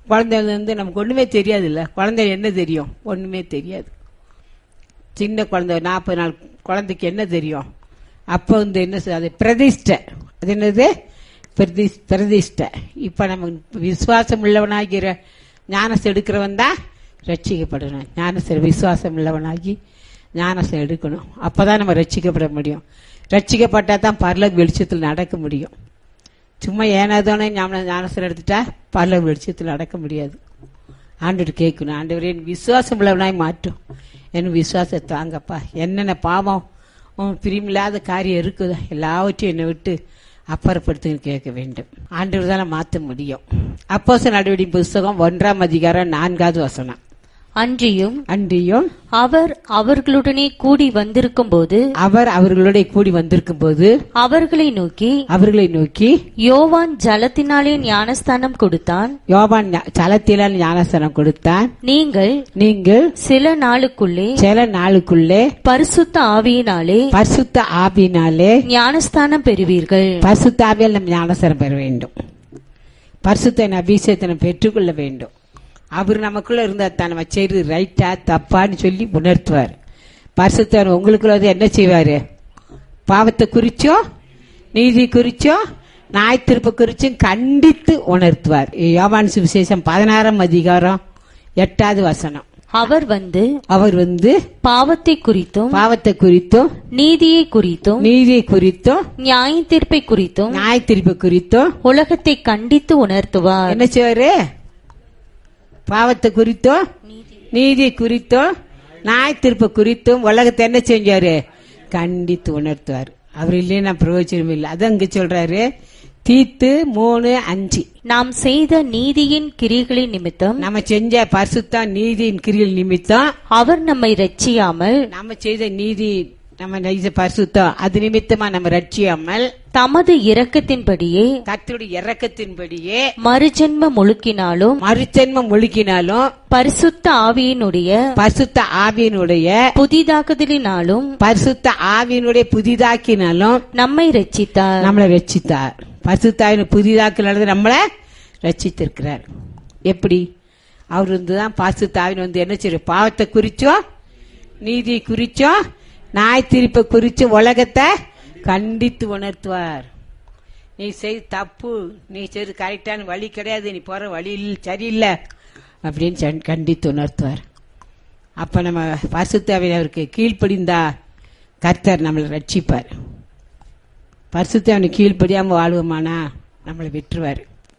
குழந்தைல இருந்து நமக்கு ஒண்ணுமே தெரியாது இல்ல குழந்தை என்ன தெரியும் ஒண்ணுமே தெரியாது சின்ன குழந்தை நாற்பது நாள் குழந்தைக்கு என்ன தெரியும் அப்போ வந்து என்ன சொல்~ அது பிரதிஷ்டை அது என்னது பிரதி- பிரதிஷ்டை இப்ப நம்ம விசுவாசம் உள்ளவனாகிற ஞானசம் எடுக்கிறவன் தான் ரட்சிக்கப்படணும் ஞானசம் விசுவாசம் உள்ளவனாகி ஞானசம் எடுக்கணும் அப்பதான் நம்ம ரட்சிக்கப்பட முடியும் ரட்சிக்கப்பட்டா தான் பரலோக வெளிச்சத்தில் நடக்க முடியும் சும்மா ஏனாதானே ஞான ஞானசனம் எடுத்துட்டா பரலோக வெளிச்சத்தில் நடக்க முடியாது ஆண்டவர் கேட்கணும் ஆண்டவரே என் விசுவாசம் உள்ளவனாய் மாற்றும் என் விசுவாசத்தை தாங்கப்பா என்னென்ன பாவம் உன் பிரியமில்லாத காரியம் இருக்குதோ எல்லாவற்றையும் என்னை விட்டு அப்புறப்படுத்துன்னு கேட்க வேண்டும் ஆண்டவர் தானே மாற்ற முடியும் அப்போஸ் நடவடிக்கை புஸ்தகம் ஒன்றாம் அதிகாரம் நான்காவது வசனம் அன்றியும் அன்றியும் அவர் அவர்களுடனே கூடி வந்திருக்கும்போது அவர் அவர்களோட கூடி வந்திருக்கும் போது அவர்களை நோக்கி அவர்களை நோக்கி யோவான் ஜலத்தினாலே ஞானஸ்தானம் கொடுத்தான் யோபான் ஞா- சலத்திலால் ஞானசனம் கொடுத்தான் நீங்கள் நீங்கள் சில நாளுக்குள்ளே சில நாளுக்குள்ளே பரிசுத்த ஆவியினாலே பரிசுத்த ஆவினாலே ஞானஸ்தானம் பெறுவீர்கள் பரிசுத்த ஆவியால் நம்ம ஞானசனம் பெற வேண்டும் பரிசுத்த அபிஷேகத்தை நம்ம பெற்றுக்கொள்ள வேண்டும் அவர் நமக்குள்ள இருந்தா தான் நம்ம செய்யறது ரைட்டா தப்பான்னு சொல்லி உணர்த்துவார் பரிசுத்தர் உங்களுக்குள்ள வந்து என்ன செய்வாரு பாவத்தை குறிச்சோ நீதி குறிச்சோ நாய் திருப்ப குறிச்சும் கண்டித்து உணர்த்துவார் யோவான் சுவிசேஷம் பதினாறாம் அதிகாரம் எட்டாவது வசனம் அவர் வந்து அவர் வந்து பாவத்தை குறித்தும் பாவத்தை குறித்தும் நீதியை குறித்தும் நீதியை குறித்தும் நியாய தீர்ப்பை குறித்தும் நாய் திருப்ப குறித்தும் உலகத்தை கண்டித்து உணர்த்துவார் என்ன செய்வாரு பாவத்தை குறித்தும் நீதி குறித்தும் நாய் திருப்ப குறித்தும் உலகத்தை என்ன செஞ்சாரு கண்டித்து உணர்த்துவார் அவர் இல்லைன்னா பிரயோஜனம் இல்லை அது அங்க சொல்றாரு தீத்து மூணு அஞ்சு நாம் செய்த நீதியின் கிரிகளின் நிமித்தம் நம்ம செஞ்ச பரிசுத்தம் நீதியின் கிரியில் நிமித்தம் அவர் நம்மை ரட்சியாமல் நம்ம செய்த நீதி நம்ம செய்த பரிசுத்தம் அது நிமித்தமா நம்ம ரட்சியாமல் தமது இரக்கத்தின்படியே கர்த்தருடைய இறக்கத்தின்படியே மறுஜென்ம முழுக்கினாலும் மறுஜென்மம் ஒழுக்கினாலும் பரிசுத்த ஆவியினுடைய பரிசுத்த ஆவியினுடைய புதிதாக்குதலினாலும் பரிசுத்த ஆவியினுடைய புதிதாக்கினாலும் நம்மை ரட்சித்தார் நம்மளை ரட்சித்தார் பரிசுத்தாவின் புதிதாக்கினால நம்மளை ரட்சித்திருக்கிறார் எப்படி அவர் வந்து தான் பரிசுத்தாவின் வந்து என்ன செய்யும் பாவத்தை குறிச்சோ நீதியை குறிச்சோ நாய் திருப்ப குறிச்சு உலகத்தை கண்டித்து உணர்த்துவார் நீ செய் தப்பு நீ செய்து கரெக்டான வழி கிடையாது நீ போற வழி இல்ல- சரியில்லை அப்படின்னு சொன்- கண்டித்து உணர்த்துவார் அப்ப நம்ம பரிசுத்தாவின் அவருக்கு கீழ்ப்படிந்தா கர்த்தர் நம்மளை ரட்சிப்பார் பரிசுத்தாவின் கீழ்ப்படியாம வாழ்வோமானா நம்மளை விட்டுருவார்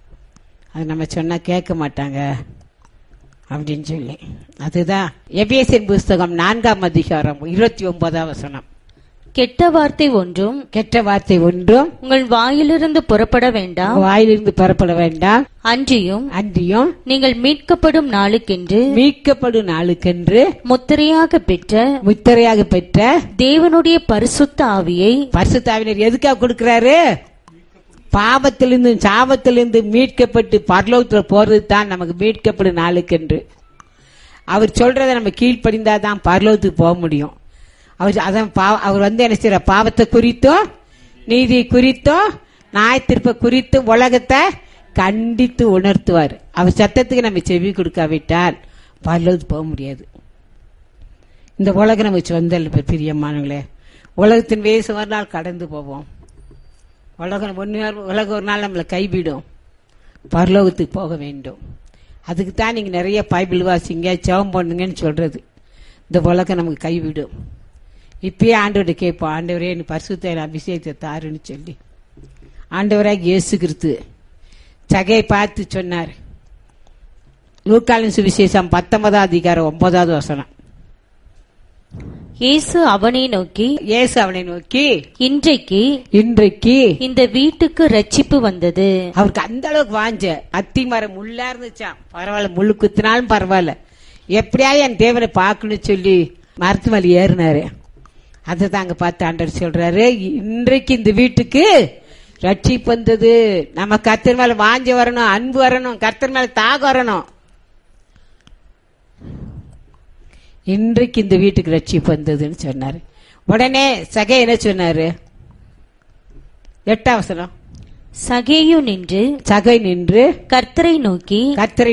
அது நம்ம சொன்னா கேட்க மாட்டாங்க அப்படின்னு சொல்லி அதுதான் எபிஎஸ்என் புஸ்தகம் நான்காம் அதிகாரம் இருபத்தி ஒன்பதாம் வசனம் கெட்ட வார்த்தை ஒன்றும் கெட்ட வார்த்தை ஒன்றும் உங்கள் வாயிலிருந்து புறப்பட வேண்டாம் வாயிலிருந்து பெறப்பட வேண்டாம் அன்றியும் அன்றியும் நீங்கள் மீட்கப்படும் நாளுக்கென்று மீட்கப்படும் நாளுக்கென்று முத்திரையாக பெற்ற முத்திரையாக பெற்ற தேவனுடைய பரிசுத்த ஆவியை பரிசுத்தாவினர் எதுக்காக கொடுக்கிறாரு பாவத்திலிருந்து சாபத்திலிருந்து மீட்கப்பட்டு பரலோகத்தில் போறது தான் நமக்கு மீட்கப்படும் நாளுக்கென்று அவர் சொல்றதை நம்ம கீழ்ப்படிந்தாதான் பரலோகத்துக்கு போக முடியும் அவர் அதான் பாவ- அவர் வந்து என்ன செய்யற பாவத்தை குறித்தும் நீதி குறித்தும் நாய் திருப்ப குறித்து உலகத்தை கண்டித்து உணர்த்துவார் அவர் சத்தத்துக்கு நம்ம செவி கொடுக்காவிட்டால் பரலோகத்துக்கு போக முடியாது இந்த உலகம் நம்ம சொந்தல் பிரியமானங்களே உலகத்தின் வேசம் ஒரு நாள் கடந்து போவோம் உலகம் ஒன்று உலகம் ஒரு நாள் நம்மளை கைவிடும் பரலோகத்துக்கு போக வேண்டும் அதுக்கு தான் நீங்கள் நிறைய பைபிள் வாசிங்க ஜெபம் பண்ணுங்கன்னு சொல்றது இந்த உலகம் நமக்கு கைவிடும் இப்பயே ஆண்டவர்கிட்ட கேட்போம் ஆண்டவரே எனக்கு பரிசுத்த அபிஷேகத்தை தாருன்னு சொல்லி ஆண்டவராக இயேசு கிறிஸ்து சகையை பார்த்து சொன்னார் லூக்காலின் சுவிசேஷம் பத்தொன்பதாம் அதிகாரம் ஒன்பதாவது வசனம் இயேசு அவனை நோக்கி இயேசு அவனை நோக்கி இன்றைக்கு இன்றைக்கு இந்த வீட்டுக்கு ரட்சிப்பு வந்தது அவருக்கு அந்த அளவுக்கு வாஞ்ச அத்தி மரம் முள்ளா இருந்துச்சாம் பரவாயில்ல முள்ளு குத்தினாலும் பரவாயில்ல எப்படியா என் தேவனை பார்க்கணும்னு சொல்லி மரத்து மேல ஏறினாரு அதை தாங்க பார்த்து ஆண்டவர் சொல்றாரு இன்றைக்கு இந்த வீட்டுக்கு ரட்சிப்பு வந்தது நம்ம கர்த்தர் மேல வாஞ்ச வரணும் அன்பு வரணும் கர்த்தர் மேல தாக வரணும் இன்றைக்கு இந்த வீட்டுக்கு ரட்சிப்பு வந்ததுன்னு சொன்னாரு உடனே சகை என்ன சொன்னாரு எட்டாம் வசனம் சகேயு நின்று சகை நின்று கர்த்தரை நோக்கி கர்த்தரை